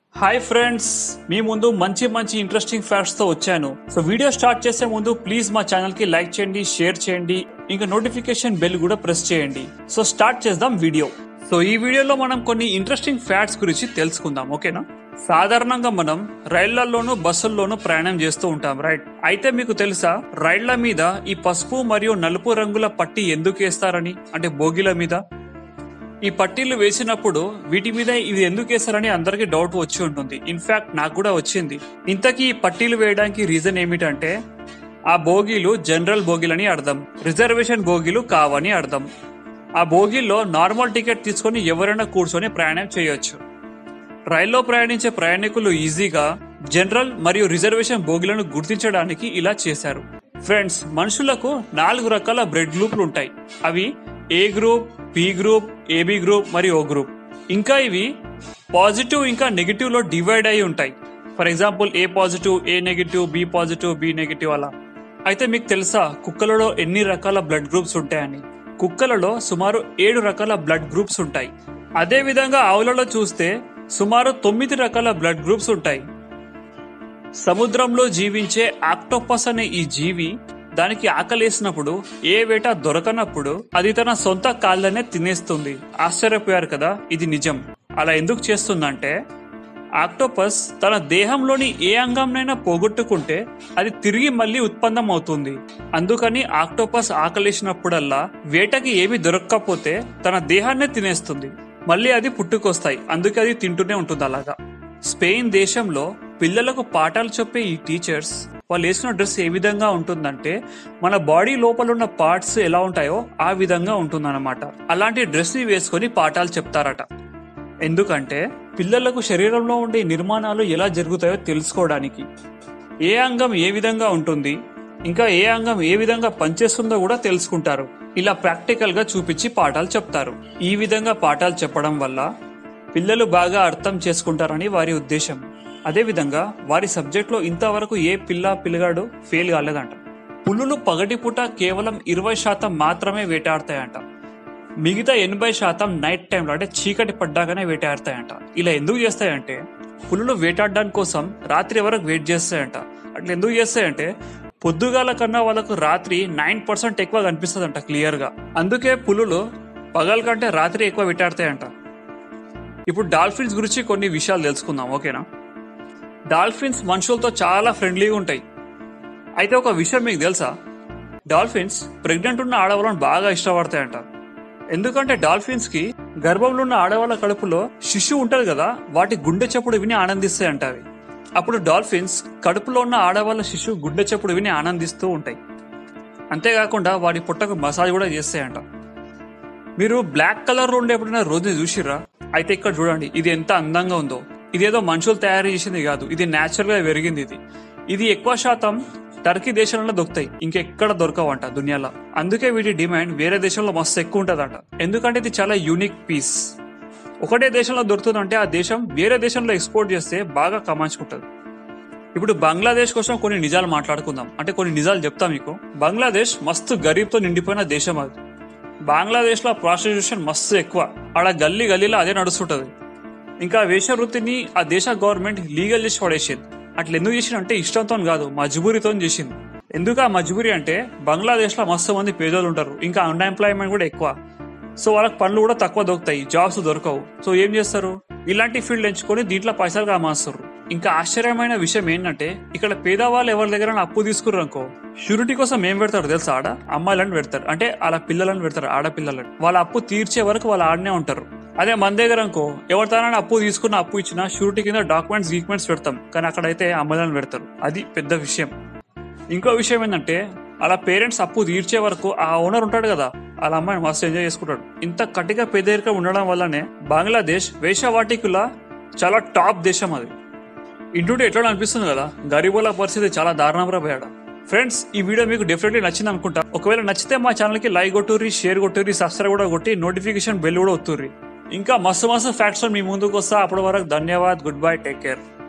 hi friends మీ ముందు మంచి మంచి ఇంట్రెస్టింగ్ ఫ్యాక్ట్స్ తో వచ్చాను సో వీడియో స్టార్ట్ చేసే ముందు ప్లీజ్ మా ఛానల్ కి లైక్ చేయండి షేర్ చేయండి ఇంకా నోటిఫికేషన్ బెల్ కూడా ప్రెస్ చేయండి సో స్టార్ట్ చేద్దాం వీడియో సో ఈ వీడియోలో మనం కొన్ని ఇంట్రెస్టింగ్ ఫ్యాక్ట్స్ గురించి తెలుసుకుందాం ఓకేనా సాధారణంగా మనం రైళ్లలోనూ బస్సుల్లోనూ ప్రయాణం చేస్తూ ఉంటాం రైట్ అయితే మీకు తెలుసా రైళ్ల మీద ఈ పసుపు మరియు నలుపు రంగుల పట్టి ఎందుకు వేస్తారని అంటే బోగిల మీద ఈ పట్టీలు వేసినప్పుడు వీటి మీద ఇది ఎందుకు వేస్తారని అందరికీ డౌట్ వచ్చి ఉంటుంది ఇన్ఫాక్ట్ నాకు కూడా వచ్చింది ఇంతకీ ఈ పట్టీలు వేయడానికి రీజన్ ఏమిటంటే ఆ బోగీలు జనరల్ బోగీలని అర్థం రిజర్వేషన్ బోగీలు కావని అర్థం ఆ బోగీల్లో నార్మల్ టికెట్ తీసుకొని ఎవరైనా కూర్చొని ప్రయాణం చేయొచ్చు రైల్లో ప్రయాణించే ప్రయాణికులు ఈజీగా జనరల్ మరియు రిజర్వేషన్ బోగీలను గుర్తించడానికి ఇలా చేశారు ఫ్రెండ్స్ మనుషులకు నాలుగు రకాల బ్లడ్ గ్రూపులు ఉంటాయి అవి A group B group AB group మరియు ఓ గ్రూప్ ఇంకా ఇవి పాజిటివ్ ఇంకా నెగిటివ్ లో డివైడ్ అయి ఉంటాయి for example A positive A negative B positive B negative అలా అయితే మీకు తెలుసా కుక్కలలో ఎన్ని రకాల బ్లడ్ గ్రూప్స్ ఉంటాయని కుక్కలలో సుమారు ఏడు రకాల బ్లడ్ గ్రూప్స్ ఉంటాయి అదే విధంగా ఆవులలో చూస్తే సుమారు తొమ్మిది రకాల బ్లడ్ గ్రూప్స్ ఉంటాయి సముద్రంలో జీవించే ఆక్టోపస్ అనే ఈ జీవి దానికి ఆకలేసినప్పుడు ఏ వేట దొరకనప్పుడు అది తన సొంత కాళ్ళనే తినేస్తుంది ఆశ్చర్యపోయారు కదా ఇది నిజం అలా ఎందుకు చేస్తుందంటే ఆక్టోపస్ తన దేహంలోని ఏ అంగంనైనా పోగొట్టుకుంటే అది తిరిగి మళ్ళీ ఉత్పన్నం అవుతుంది అందుకని ఆక్టోపస్ ఆకలేసినప్పుడల్లా వేటకి ఏమి దొరక్కపోతే తన దేహాన్నే తినేస్తుంది మళ్ళీ అది పుట్టుకొస్తాయి అందుకే అది తింటూనే ఉంటుంది అలాగా స్పెయిన్ దేశంలో పిల్లలకు పాఠాలు చెప్పే ఈ టీచర్స్ వాళ్ళు వేసిన డ్రెస్ ఏ విధంగా ఉంటుందంటే మన బాడీ లోపల ఉన్న పార్ట్స్ ఎలా ఉంటాయో ఆ విధంగా ఉంటుందన్నమాట అలాంటి డ్రెస్ ని వేసుకొని పాఠాలు చెప్తారట ఎందుకంటే పిల్లలకు శరీరంలో ఉండే నిర్మాణాలు ఎలా జరుగుతాయో తెలుసుకోవడానికి ఏ అంగం ఏ విధంగా ఉంటుంది ఇంకా ఏ అంగం ఏ విధంగా పనిచేస్తుందో కూడా తెలుసుకుంటారు ఇలా ప్రాక్టికల్ గా చూపించి పాఠాలు చెప్తారు ఈ విధంగా పాఠాలు చెప్పడం వల్ల పిల్లలు బాగా అర్థం చేసుకుంటారని వారి ఉద్దేశం అదేవిధంగా వారి సబ్జెక్ట్లో ఇంతవరకు ఏ పిల్ల పిల్లగాడు ఫెయిల్ కాలేదంట పులులు పగటిపూట కేవలం ఇరవై శాతం మాత్రమే వేటాడతాయంట మిగతా ఎనభై శాతం నైట్ టైంలో అంటే చీకటి పడ్డాకనే వేటాడతాయంట ఇలా ఎందుకు చేస్తాయంటే పులులు వేటాడడానికి కోసం రాత్రి వరకు వెయిట్ చేస్తాయంట అట్లా ఎందుకు చేస్తాయంటే పొద్దుగాల కన్నా వాళ్ళకు రాత్రి నైన్ పర్సెంట్ ఎక్కువ కనిపిస్తుందంట క్లియర్ గా అందుకే పులులు పగల కంటే రాత్రి ఎక్కువ వేటాడతాయంట ఇప్పుడు డాల్ఫిన్స్ గురించి కొన్ని విషయాలు తెలుసుకుందాం ఓకేనా డాల్ఫిన్స్ మనుషులతో చాలా ఫ్రెండ్లీగా ఉంటాయి అయితే ఒక విషయం మీకు తెలుసా డాల్ఫిన్స్ ప్రెగ్నెంట్ ఉన్న ఆడవాళ్ళని బాగా ఇష్టపడతాయంట ఎందుకంటే డాల్ఫిన్స్ కి గర్భంలో ఉన్న ఆడవాళ్ళ కడుపులో శిశువు ఉంటది కదా వాటి గుండె చప్పుడు విని ఆనందిస్తాయంట అవి అప్పుడు డాల్ఫిన్స్ కడుపులో ఉన్న ఆడవాళ్ళ శిశువు గుండె చప్పుడు విని ఆనందిస్తూ ఉంటాయి అంతేకాకుండా వాటి పుట్టకు మసాజ్ కూడా చేస్తాయంట మీరు బ్లాక్ కలర్ ఉండే ఎప్పుడైనా రోజు చూసిర్రా అయితే ఇక్కడ చూడండి ఇది ఎంత అందంగా ఉందో ఇదేదో మనుషులు తయారు చేసింది కాదు ఇది నేచురల్ గా పెరిగింది ఇది ఇది ఎక్కువ శాతం టర్కీ దేశంలో దొరుకుతాయి ఇంకెక్కడ దొరకవంట దునియాలో అందుకే వీటి డిమాండ్ వేరే దేశంలో మస్తు ఎక్కువ ఉంటదంట ఎందుకంటే ఇది చాలా యూనిక్ పీస్ ఒకటే దేశంలో దొరుకుతుందంటే ఆ దేశం వేరే దేశంలో ఎక్స్పోర్ట్ చేస్తే బాగా కమాంచుకుంటది ఇప్పుడు బంగ్లాదేశ్ కోసం కొన్ని నిజాలు మాట్లాడుకుందాం అంటే కొన్ని నిజాలు చెప్తా మీకు బంగ్లాదేశ్ మస్తు గరీబ్తో నిండిపోయిన దేశం అది బంగ్లాదేశ్ లో ప్రాస్టిట్యూషన్ మస్తు ఎక్కువ ఆడ గల్లీ గల్లీలో అదే నడుస్తుంటది ఇంకా వేష వృత్తిని ఆ దేశ గవర్నమెంట్ లీగల్ చేసి పడేసింది అట్లా ఎందుకు చేసిందంటే ఇష్టంతో కాదు మజ్బూరితో చేసింది ఎందుకు ఆ మజ్బూరి అంటే బంగ్లాదేశ్ లో మస్తు మంది పేదోళ్ళు ఉంటారు ఇంకా అన్ఎంప్లాయ్మెంట్ కూడా ఎక్కువ సో వాళ్ళకి పనులు కూడా తక్కువ దొరుకుతాయి జాబ్స్ దొరకవు సో ఏం చేస్తారు ఇలాంటి ఫీల్డ్ ఎంచుకొని దీంట్లో పైసలు కామాస్తారు ఇంకా ఆశ్చర్యమైన విషయం ఏంటంటే ఇక్కడ పేదవాళ్ళు ఎవరి దగ్గర అప్పు తీసుకుర్రు అనుకో షూరిటీ కోసం ఏం పెడతారు తెలుసా ఆడ అమ్మాయిలను పెడతారు అంటే వాళ్ళ పిల్లలను పెడతారు ఆడపిల్లలను వాళ్ళ అప్పు తీర్చే వరకు వాళ్ళు ఆడనే ఉంటారు అదే మన దగ్గర అనుకో ఎవరితోనైనా అప్పు తీసుకున్న అప్పు ఇచ్చిన షూరిటీ కింద డాక్యుమెంట్స్ గీక్యుమెంట్స్ పెడతాం కానీ అక్కడైతే అమ్మాయిలను పెడతారు అది పెద్ద విషయం ఇంకో విషయం ఏంటంటే అలా పేరెంట్స్ అప్పు తీర్చే వరకు ఆ ఓనర్ ఉంటాడు కదా వాళ్ళ అమ్మాయిని మస్తు ఎంజాయ్ చేసుకుంటాడు ఇంత కట్టిగా పేదరికం ఉండడం వల్లనే బంగ్లాదేశ్ వేషవాటికుల చాలా టాప్ దేశం అది ఇంటుంటే ఎట్లా అనిపిస్తుంది కదా గరీబుల పరిస్థితి చాలా దారుణంగా పోయాడు ఫ్రెండ్స్ ఈ వీడియో మీకు డెఫినెట్లీ నచ్చింది అనుకుంటా ఒకవేళ నచ్చితే మా ఛానల్ కి లైక్ కొట్టుర్రి షేర్ కొట్టుర్రి సబ్స్క్రైబ్ కూడా కొట్టి నోటిఫికేషన్ బెల్ కూడా ఒత్తుర్రి ఇంకా మస్తు మస్తు ఫ్యాక్ట్స్ మీ ముందుకు వస్తా అప్పటి వరకు ధన్యవాద్ గుడ్ బై టేక్ కేర్